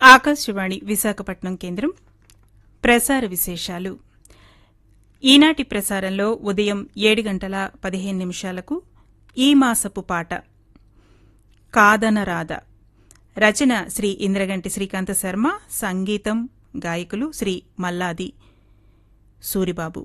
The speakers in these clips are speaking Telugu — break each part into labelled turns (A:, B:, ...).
A: ఆకాశవాణి విశాఖపట్నం కేంద్రం ప్రసార విశేషాలు ఈనాటి ప్రసారంలో ఉదయం ఏడు గంటల పదిహేను నిమిషాలకు ఈ మాసపు పాట కాదనరాద రచన శ్రీ ఇంద్రగంటి శ్రీకాంత శర్మ సంగీతం గాయకులు శ్రీ మల్లాది సూరిబాబు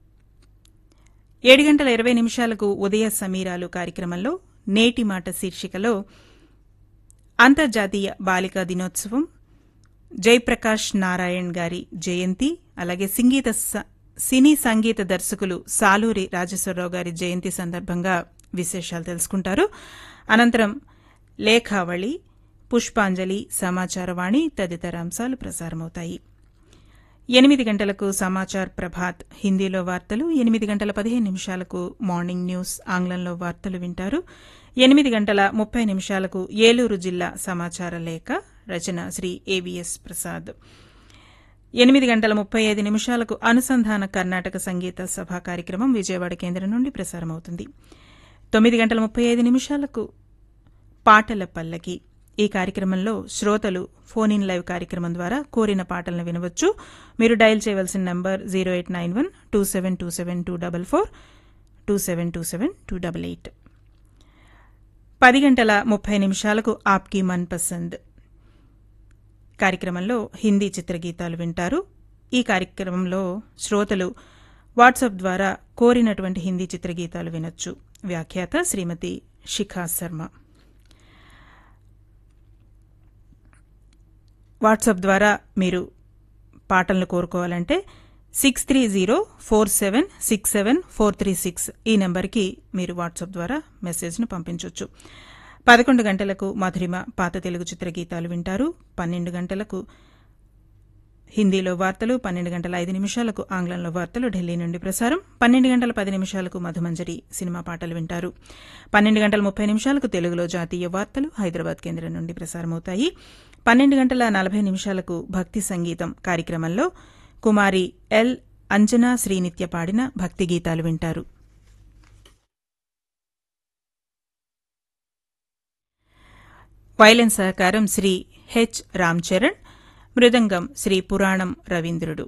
A: ఏడు గంటల ఇరవై నిమిషాలకు ఉదయ సమీరాలు కార్యక్రమంలో నేటి మాట శీర్షికలో అంతర్జాతీయ బాలికా దినోత్సవం జయప్రకాష్ నారాయణ్ గారి జయంతి అలాగే సంగీత స- సినీ సంగీత దర్శకులు సాలూరి రాజేశ్వరరావు గారి జయంతి సందర్భంగా విశేషాలు తెలుసుకుంటారు అనంతరం లేఖావళి పుష్పాంజలి సమాచారవాణి తదితర అంశాలు ప్రసారమవుతాయి ఎనిమిది గంటలకు సమాచార్ ప్రభాత్ హిందీలో వార్తలు ఎనిమిది గంటల పదిహేను నిమిషాలకు మార్నింగ్ న్యూస్ ఆంగ్లంలో వార్తలు వింటారు ఎనిమిది గంటల ముప్పై నిమిషాలకు ఏలూరు జిల్లా సమాచార లేఖ రచన శ్రీ ఏవిఎస్ ప్రసాద్ ఎనిమిది గంటల ముప్పై ఐదు నిమిషాలకు అనుసంధాన కర్ణాటక సంగీత సభ కార్యక్రమం విజయవాడ కేంద్రం నుండి ప్రసారమవుతుంది తొమ్మిది గంటల ముప్పై ఐదు నిమిషాలకు పాటల పల్లకి ఈ కార్యక్రమంలో శ్రోతలు ఫోన్ ఇన్ లైవ్ కార్యక్రమం ద్వారా కోరిన పాటలను వినవచ్చు మీరు డయల్ చేయవలసిన number zero eight nine one two seven two seven two double four two seven two seven two double eight పది గంటల ముప్పై నిమిషాలకు ఆప్కి మన్ పసంద్ కార్యక్రమంలో హిందీ చిత్రగీతాలు వింటారు ఈ కార్యక్రమంలో శ్రోతలు వాట్సాప్ ద్వారా కోరినటువంటి హిందీ చిత్రగీతాలు వినొచ్చు వ్యాఖ్యాత శ్రీమతి శిఖా శర్మ వాట్సాప్ ద్వారా మీరు పాటలను కోరుకోవాలంటే six three zero four seven six seven four three six ఈ నెంబర్కి మీరు వాట్సాప్ ద్వారా మెసేజ్ను పంపించవచ్చు పదకొండు గంటలకు మధురిమ పాత తెలుగు చిత్రగీతాలు వింటారు పన్నెండు గంటలకు హిందీలో వార్తలు పన్నెండు గంటల ఐదు నిమిషాలకు ఆంగ్లంలో వార్తలు ఢిల్లీ నుండి ప్రసారం పన్నెండు గంటల పది నిమిషాలకు మధుమంజరి సినిమా పాటలు వింటారు పన్నెండు గంటల ముప్పై నిమిషాలకు తెలుగులో జాతీయ వార్తలు హైదరాబాద్ కేంద్రం నుండి ప్రసారమవుతాయి పన్నెండు గంటల నలభై నిమిషాలకు భక్తి సంగీతం కార్యక్రమంలో కుమారి ఎల్ అంజనా శ్రీనిత్య పాడిన భక్తి గీతాలు వింటారు వైలెన్ సహకారం శ్రీ హెచ్ రామ్ చరణ్ మృదంగం శ్రీ పురాణం రవీంద్రుడు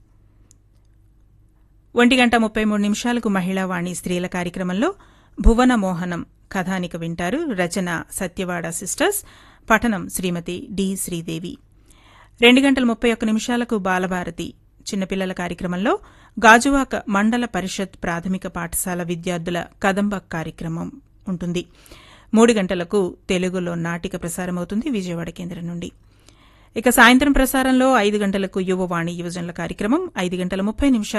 A: ఒంటి గంట ముప్పై మూడు నిమిషాలకు మహిళావాణి స్త్రీల కార్యక్రమంలో భువన మోహనం కథానిక వింటారు రచన సత్యవాడ సిస్టర్స్ పఠనం శ్రీమతి డి శ్రీదేవి రెండు గంటల ముప్పై ఒక్క నిమిషాలకు బాలభారతి చిన్నపిల్లల కార్యక్రమంలో గాజువాక మండల పరిషత్ ప్రాథమిక పాఠశాల విద్యార్థుల కదంబ కార్యక్రమం ఉంటుంది మూడు గంటలకు తెలుగులో నాటిక ప్రసారమవుతుంది విజయవాడ కేంద్రం నుండి ఇక సాయంత్రం ప్రసారంలో ఐదు గంటలకు యువవాణి యువజనుల కార్యక్రమం ఐదు గంటల ముప్పై నిమిషాలు